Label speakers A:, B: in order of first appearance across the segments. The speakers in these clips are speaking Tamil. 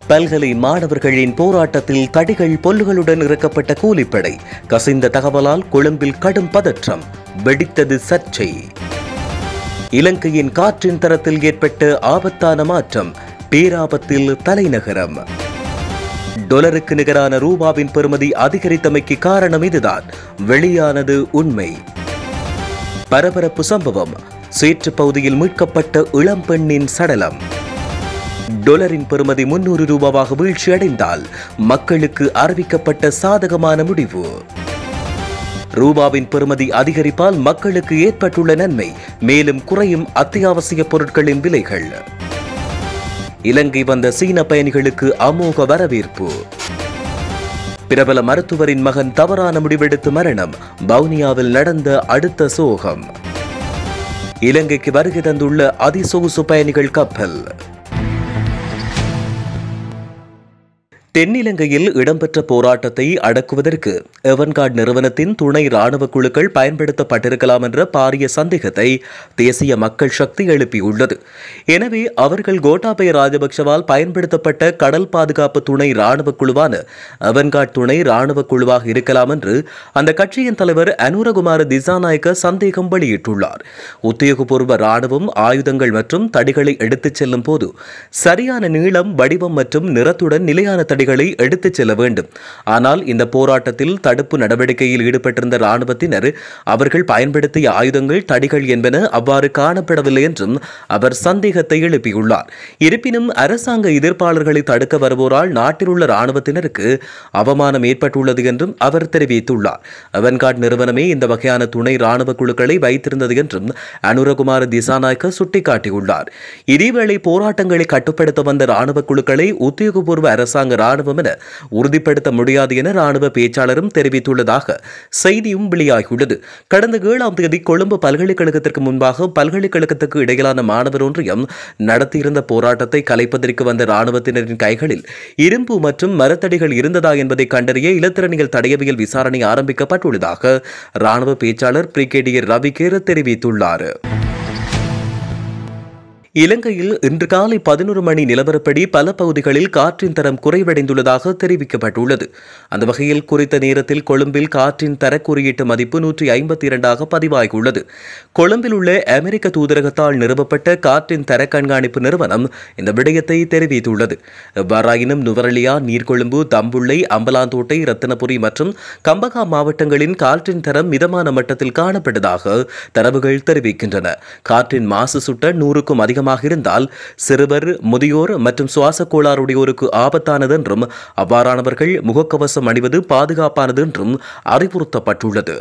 A: பல்கலை மாணவர்களின் போராட்டத்தில் தடிகள் பொல்லுகளுடன் இறக்கப்பட்ட கூலிப்படை கசிந்த தகவலால் கொழும்பில் கடும் பதற்றம் வெடித்தது சர்ச்சை இலங்கையின் காற்றின் தரத்தில் ஏற்பட்ட ஆபத்தான மாற்றம் பேராபத்தில் தலைநகரம் டொலருக்கு நிகரான ரூபாவின் பெறுமதி அதிகரித்தமைக்கு காரணம் இதுதான் வெளியானது உண்மை பரபரப்பு சம்பவம் சேற்று பகுதியில் மீட்கப்பட்ட இளம்பெண்ணின் சடலம் டொலரின் பெறுமதி முன்னூறு ரூபாவாக வீழ்ச்சியடைந்தால் மக்களுக்கு அறிவிக்கப்பட்ட சாதகமான முடிவு ரூபாவின் பெறுமதி அதிகரிப்பால் மக்களுக்கு ஏற்பட்டுள்ள நன்மை மேலும் குறையும் அத்தியாவசிய பொருட்களின் விலைகள் இலங்கை வந்த சீன பயணிகளுக்கு அமோக வரவேற்பு பிரபல மருத்துவரின் மகன் தவறான முடிவெடுத்து மரணம் வவுனியாவில் நடந்த அடுத்த சோகம் இலங்கைக்கு வருகை தந்துள்ள அதிசொகுசு பயணிகள் கப்பல் தென்னிலங்கையில் இடம்பெற்ற போராட்டத்தை அடக்குவதற்கு எவன்கார்ட் நிறுவனத்தின் துணை ராணுவ குழுக்கள் பயன்படுத்தப்பட்டிருக்கலாம் என்ற பாரிய சந்தேகத்தை தேசிய மக்கள் சக்தி எழுப்பியுள்ளது எனவே அவர்கள் கோட்டாபய ராஜபக்சவால் பயன்படுத்தப்பட்ட கடல் பாதுகாப்பு துணை ராணுவ குழுவான எவன்கார்ட் துணை ராணுவ குழுவாக இருக்கலாம் என்று அந்த கட்சியின் தலைவர் அனுரகுமார திசாநாயக்க சந்தேகம் வெளியிட்டுள்ளார் உத்தியோகபூர்வ ராணுவம் ஆயுதங்கள் மற்றும் தடிகளை எடுத்துச் செல்லும் போது சரியான நீளம் வடிவம் மற்றும் நிறத்துடன் நிலையான தடிகளை எடுத்துச் செல்ல வேண்டும் ஆனால் இந்த போராட்டத்தில் தடுப்பு நடவடிக்கையில் ஈடுபட்டிருந்த ராணுவத்தினர் அவர்கள் பயன்படுத்திய ஆயுதங்கள் தடிகள் என்பன அவ்வாறு காணப்படவில்லை என்றும் அவர் சந்தேகத்தை எழுப்பியுள்ளார் இருப்பினும் அரசாங்க எதிர்ப்பாளர்களை தடுக்க வருவோரால் நாட்டில் உள்ள ராணுவத்தினருக்கு அவமானம் ஏற்பட்டுள்ளது என்றும் அவர் தெரிவித்துள்ளார் அவன்கார்ட் நிறுவனமே இந்த வகையான துணை ராணுவ குழுக்களை வைத்திருந்தது என்றும் அனுரகுமார திசாநாயக்க சுட்டிக்காட்டியுள்ளார் இதேவேளை போராட்டங்களை கட்டுப்படுத்த வந்த ராணுவ குழுக்களை உத்தியோகபூர்வ அரசாங்க ராணுவம் என உறுதிப்படுத்த முடியாது என ராணுவ பேச்சாளரும் தெரிவித்துள்ளதாக செய்தியும் வெளியாகியுள்ளது கடந்த ஏழாம் தேதி கொழும்பு பல்கலைக்கழகத்திற்கு முன்பாக பல்கலைக்கழகத்துக்கு இடையிலான மாணவர் ஒன்றியம் நடத்தியிருந்த போராட்டத்தை கலைப்பதற்கு வந்த ராணுவத்தினரின் கைகளில் இரும்பு மற்றும் மரத்தடிகள் இருந்ததா என்பதை கண்டறிய இலத்திரனியல் தடயவியல் விசாரணை ஆரம்பிக்கப்பட்டுள்ளதாக ராணுவ பேச்சாளர் பிரிகேடியர் ரவிகேர தெரிவித்துள்ளார் இலங்கையில் இன்று காலை பதினொரு மணி நிலவரப்படி பல பகுதிகளில் காற்றின் தரம் குறைவடைந்துள்ளதாக தெரிவிக்கப்பட்டுள்ளது அந்த வகையில் குறித்த நேரத்தில் கொழும்பில் காற்றின் தர குறியீட்டு மதிப்பு நூற்றி ஐம்பத்தி இரண்டாக பதிவாகியுள்ளது கொழும்பில் உள்ள அமெரிக்க தூதரகத்தால் நிறுவப்பட்ட காற்றின் தர கண்காணிப்பு நிறுவனம் இந்த விடயத்தை தெரிவித்துள்ளது எவ்வாறாயினும் நுவரலியா நீர்கொழும்பு தம்புள்ளை அம்பலாந்தோட்டை ரத்தினபுரி மற்றும் கம்பகா மாவட்டங்களின் காற்றின் தரம் மிதமான மட்டத்தில் காணப்பட்டதாக தரவுகள் தெரிவிக்கின்றன காற்றின் மாசு சுட்ட நூறுக்கும் அதிகமாக இருந்தால் சிறுவர் முதியோர் மற்றும் சுவாச கோளாறுடையோருக்கு ஆபத்தானது என்றும் அவ்வாறானவர்கள் முகக்கவசம் அணிவது பாதுகாப்பானது என்றும் அறிவுறுத்தப்பட்டுள்ளது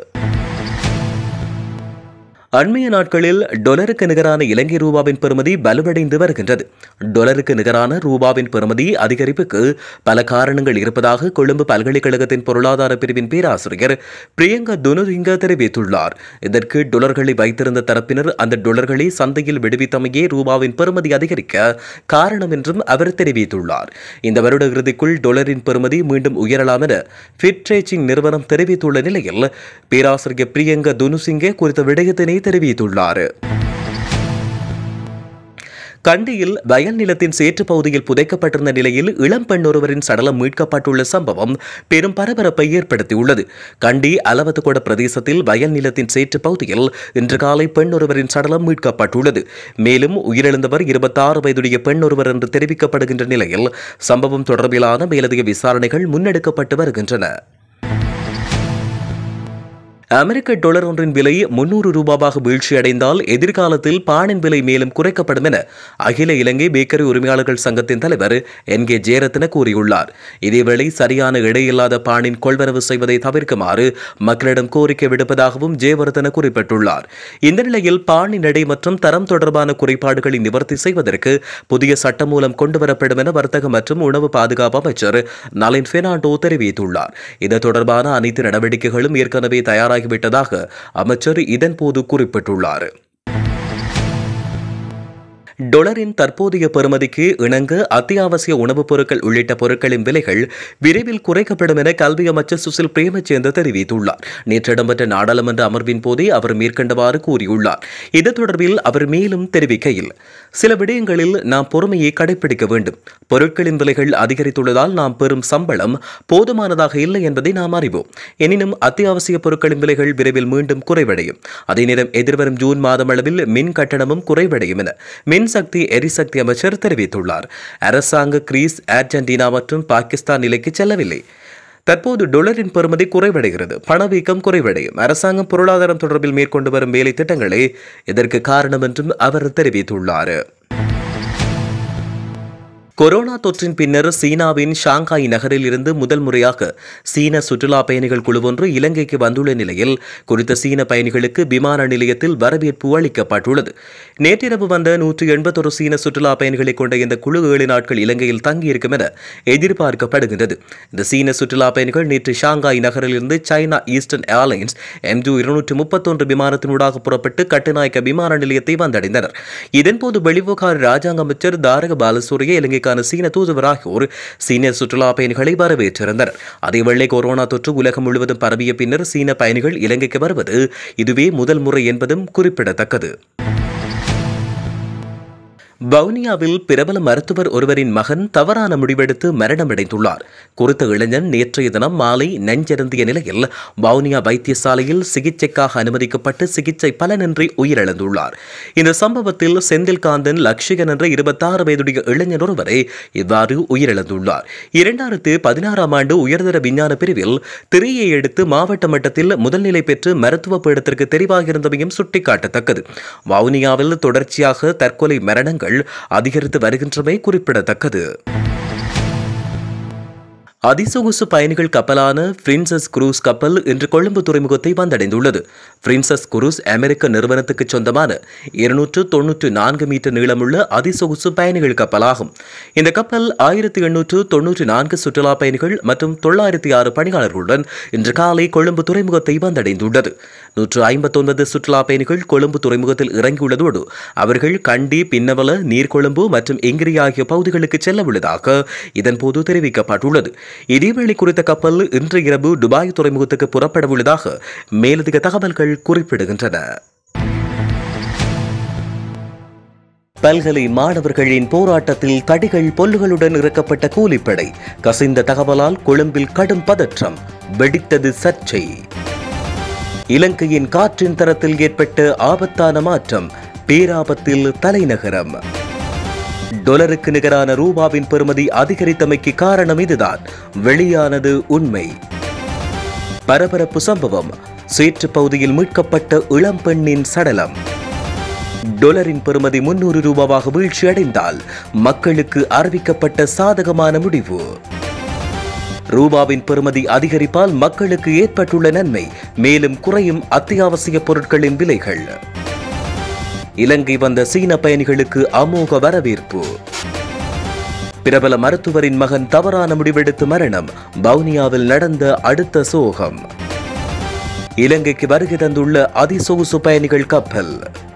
A: அண்மைய நாட்களில் டொலருக்கு நிகரான இலங்கை ரூபாவின் பெறுமதி வலுவடைந்து வருகின்றது டொலருக்கு நிகரான ரூபாவின் பெறுமதி அதிகரிப்புக்கு பல காரணங்கள் இருப்பதாக கொழும்பு பல்கலைக்கழகத்தின் பொருளாதார பிரிவின் பேராசிரியர் பிரியங்கா துனுரிங்க தெரிவித்துள்ளார் இதற்கு டொலர்களை வைத்திருந்த தரப்பினர் அந்த டொலர்களை சந்தையில் விடுவித்தமையே ரூபாவின் பெறுமதி அதிகரிக்க காரணம் என்றும் அவர் தெரிவித்துள்ளார் இந்த வருட இறுதிக்குள் டொலரின் பெறுமதி மீண்டும் உயரலாம் என ஃபிட்ரேச்சிங் நிறுவனம் தெரிவித்துள்ள நிலையில் பேராசிரியர் பிரியங்கா துனுசிங்கே குறித்த விடயத்தினை தெரிவித்துள்ளார் கண்டியில் வயல் நிலத்தின் சேற்று பகுதியில் புதைக்கப்பட்டிருந்த நிலையில் இளம் பெண் ஒருவரின் சடலம் மீட்கப்பட்டுள்ள சம்பவம் பெரும் பரபரப்பை ஏற்படுத்தியுள்ளது கண்டி அலவத்துகொட பிரதேசத்தில் வயல் நிலத்தின் சேற்று பகுதியில் இன்று காலை பெண் ஒருவரின் சடலம் மீட்கப்பட்டுள்ளது மேலும் உயிரிழந்தவர் இருபத்தாறு வயதுடைய பெண் ஒருவர் என்று தெரிவிக்கப்படுகின்ற நிலையில் சம்பவம் தொடர்பிலான மேலதிக விசாரணைகள் முன்னெடுக்கப்பட்டு வருகின்றன அமெரிக்க டாலர் ஒன்றின் விலை முன்னூறு ரூபாவாக வீழ்ச்சியடைந்தால் எதிர்காலத்தில் பானின் விலை மேலும் குறைக்கப்படும் என அகில இலங்கை பேக்கரி உரிமையாளர்கள் சங்கத்தின் தலைவர் என் கே ஜெயரத்ன கூறியுள்ளார் இதேவேளை சரியான இடையில்லாத பானின் கொள்வனவு செய்வதை தவிர்க்குமாறு மக்களிடம் கோரிக்கை விடுப்பதாகவும் ஜெயவர்தன குறிப்பிட்டுள்ளார் இந்த நிலையில் பானின் எடை மற்றும் தரம் தொடர்பான குறைபாடுகளை நிவர்த்தி செய்வதற்கு புதிய சட்டம் மூலம் கொண்டுவரப்படும் என வர்த்தக மற்றும் உணவு பாதுகாப்பு அமைச்சர் நலின் பெர்னாண்டோ தெரிவித்துள்ளார் இது தொடர்பான அனைத்து நடவடிக்கைகளும் ஏற்கனவே தயாராகி தயாராகிவிட்டதாக அமைச்சர் இதன்போது குறிப்பிட்டுள்ளார் டொலரின் தற்போதைய பெறுமதிக்கு இணங்க அத்தியாவசிய உணவுப் பொருட்கள் உள்ளிட்ட பொருட்களின் விலைகள் விரைவில் குறைக்கப்படும் என கல்வி அமைச்சர் சுசில் பிரேமச்சந்திர தெரிவித்துள்ளார் நேற்று இடம்பெற்ற நாடாளுமன்ற அமர்வின் போதே அவர் மேற்கண்டவாறு கூறியுள்ளார் இது தொடர்பில் அவர் மேலும் தெரிவிக்கையில் சில விடயங்களில் நாம் பொறுமையை கடைபிடிக்க வேண்டும் பொருட்களின் விலைகள் அதிகரித்துள்ளதால் நாம் பெறும் சம்பளம் போதுமானதாக இல்லை என்பதை நாம் அறிவோம் எனினும் அத்தியாவசிய பொருட்களின் விலைகள் விரைவில் மீண்டும் குறைவடையும் அதே நேரம் எதிர்வரும் ஜூன் மாதம் அளவில் மின் கட்டணமும் குறைவடையும் என மின்சக்தி எரிசக்தி அமைச்சர் தெரிவித்துள்ளார் அரசாங்க கிரீஸ் அர்ஜென்டினா மற்றும் பாகிஸ்தான் நிலைக்கு செல்லவில்லை தற்போது டொலரின் பெறுமதி குறைவடைகிறது பணவீக்கம் குறைவடையும் அரசாங்கம் பொருளாதாரம் தொடர்பில் மேற்கொண்டு வரும் வேலை திட்டங்களே இதற்கு காரணம் என்றும் அவர் தெரிவித்துள்ளார் கொரோனா தொற்றின் பின்னர் சீனாவின் ஷாங்காய் நகரில் இருந்து முதல் முறையாக சீன சுற்றுலா பயணிகள் குழு ஒன்று இலங்கைக்கு வந்துள்ள நிலையில் குறித்த சீன பயணிகளுக்கு விமான நிலையத்தில் வரவேற்பு அளிக்கப்பட்டுள்ளது நேற்றிரவு வந்த நூற்றி எண்பத்தொரு சீன சுற்றுலா பயணிகளை கொண்ட இந்த குழு ஏழு நாட்கள் இலங்கையில் தங்கியிருக்கும் என எதிர்பார்க்கப்படுகின்றது இந்த சீன சுற்றுலா பயணிகள் நேற்று ஷாங்காய் நகரில் இருந்து சைனா ஈஸ்டர்ன் ஏர்லைன்ஸ் எம்ஜூ இருநூற்றி முப்பத்தொன்று விமானத்தினூடாக புறப்பட்டு கட்டுநாயக்க விமான நிலையத்தை வந்தடைந்தனர் இதன்போது வெளிவிவகார ராஜாங்க அமைச்சர் தாரக பாலசூரிய இலங்கைக்கான சீன தூதுவர் ஆகியோர் சீன சுற்றுலா பயணிகளை வரவேற்றிருந்தனர் அதேவேளை கொரோனா தொற்று உலகம் முழுவதும் பரவிய பின்னர் சீன பயணிகள் இலங்கைக்கு வருவது இதுவே முதல் முறை என்பதும் குறிப்பிடத்தக்கது வவுனியாவில் பிரபல மருத்துவர் ஒருவரின் மகன் தவறான முடிவெடுத்து மரணமடைந்துள்ளார் குறித்த இளைஞன் நேற்றைய தினம் மாலை நெஞ்சருந்திய நிலையில் வவுனியா வைத்தியசாலையில் சிகிச்சைக்காக அனுமதிக்கப்பட்டு சிகிச்சை பலனின்றி உயிரிழந்துள்ளார் இந்த சம்பவத்தில் செந்தில்காந்தன் லக்ஷிகன் என்ற இருபத்தாறு வயதுடைய இளைஞர் ஒருவரே இவ்வாறு உயிரிழந்துள்ளார் இரண்டாயிரத்து பதினாறாம் ஆண்டு உயர்தர விஞ்ஞான பிரிவில் திரையை எடுத்து மாவட்ட மட்டத்தில் முதல்நிலை பெற்று மருத்துவ பீடத்திற்கு தெரிவாகியிருந்தமையும் சுட்டிக்காட்டத்தக்கது வவுனியாவில் தொடர்ச்சியாக தற்கொலை மரணங்கள் அதிகரித்து வருகின்றமை குறிப்பிடத்தக்கது அதிசொகுசு பயணிகள் கப்பலான பிரின்சஸ் குரூஸ் கப்பல் இன்று கொழும்பு துறைமுகத்தை வந்தடைந்துள்ளது பிரின்சஸ் குரூஸ் அமெரிக்க நிறுவனத்துக்கு சொந்தமான இருநூற்று தொன்னூற்று நான்கு மீட்டர் நீளமுள்ள அதிசொகுசு பயணிகள் கப்பலாகும் இந்த கப்பல் ஆயிரத்தி எண்ணூற்று தொன்னூற்றி நான்கு சுற்றுலா பயணிகள் மற்றும் தொள்ளாயிரத்தி ஆறு பணியாளர்களுடன் இன்று காலை கொழும்பு துறைமுகத்தை வந்தடைந்துள்ளது நூற்று ஐம்பத்தொன்பது சுற்றுலா பயணிகள் கொழும்பு துறைமுகத்தில் இறங்கியுள்ளதோடு அவர்கள் கண்டி பின்னவல நீர்கொழும்பு மற்றும் எங்கிரி ஆகிய பகுதிகளுக்கு செல்ல உள்ளதாக இதன்போது தெரிவிக்கப்பட்டுள்ளது இதேவேளை குறித்த கப்பல் இன்று இரவு துபாய் துறைமுகத்துக்கு புறப்பட உள்ளதாக மேலதிக தகவல்கள் குறிப்பிடுகின்றன பல்கலை மாணவர்களின் போராட்டத்தில் தடிகள் பொல்லுகளுடன் இறக்கப்பட்ட கூலிப்படை கசிந்த தகவலால் கொழும்பில் கடும் பதற்றம் வெடித்தது சர்ச்சை இலங்கையின் காற்றின் தரத்தில் ஏற்பட்ட ஆபத்தான மாற்றம் பேராபத்தில் தலைநகரம் டொலருக்கு நிகரான ரூபாவின் பெறுமதி அதிகரித்தமைக்கு காரணம் இதுதான் வெளியானது உண்மை பரபரப்பு சம்பவம் சேற்று பகுதியில் மீட்கப்பட்ட இளம்பெண்ணின் சடலம் டொலரின் பெறுமதி முன்னூறு ரூபாவாக வீழ்ச்சியடைந்தால் மக்களுக்கு அறிவிக்கப்பட்ட சாதகமான முடிவு ரூபாவின் பெறுமதி அதிகரிப்பால் மக்களுக்கு ஏற்பட்டுள்ள நன்மை மேலும் குறையும் அத்தியாவசிய பொருட்களின் விலைகள் இலங்கை வந்த சீன பயணிகளுக்கு அமோக வரவேற்பு பிரபல மருத்துவரின் மகன் தவறான முடிவெடுத்து மரணம் வவுனியாவில் நடந்த அடுத்த சோகம் இலங்கைக்கு வருகை தந்துள்ள அதிசொகுசு பயணிகள் கப்பல்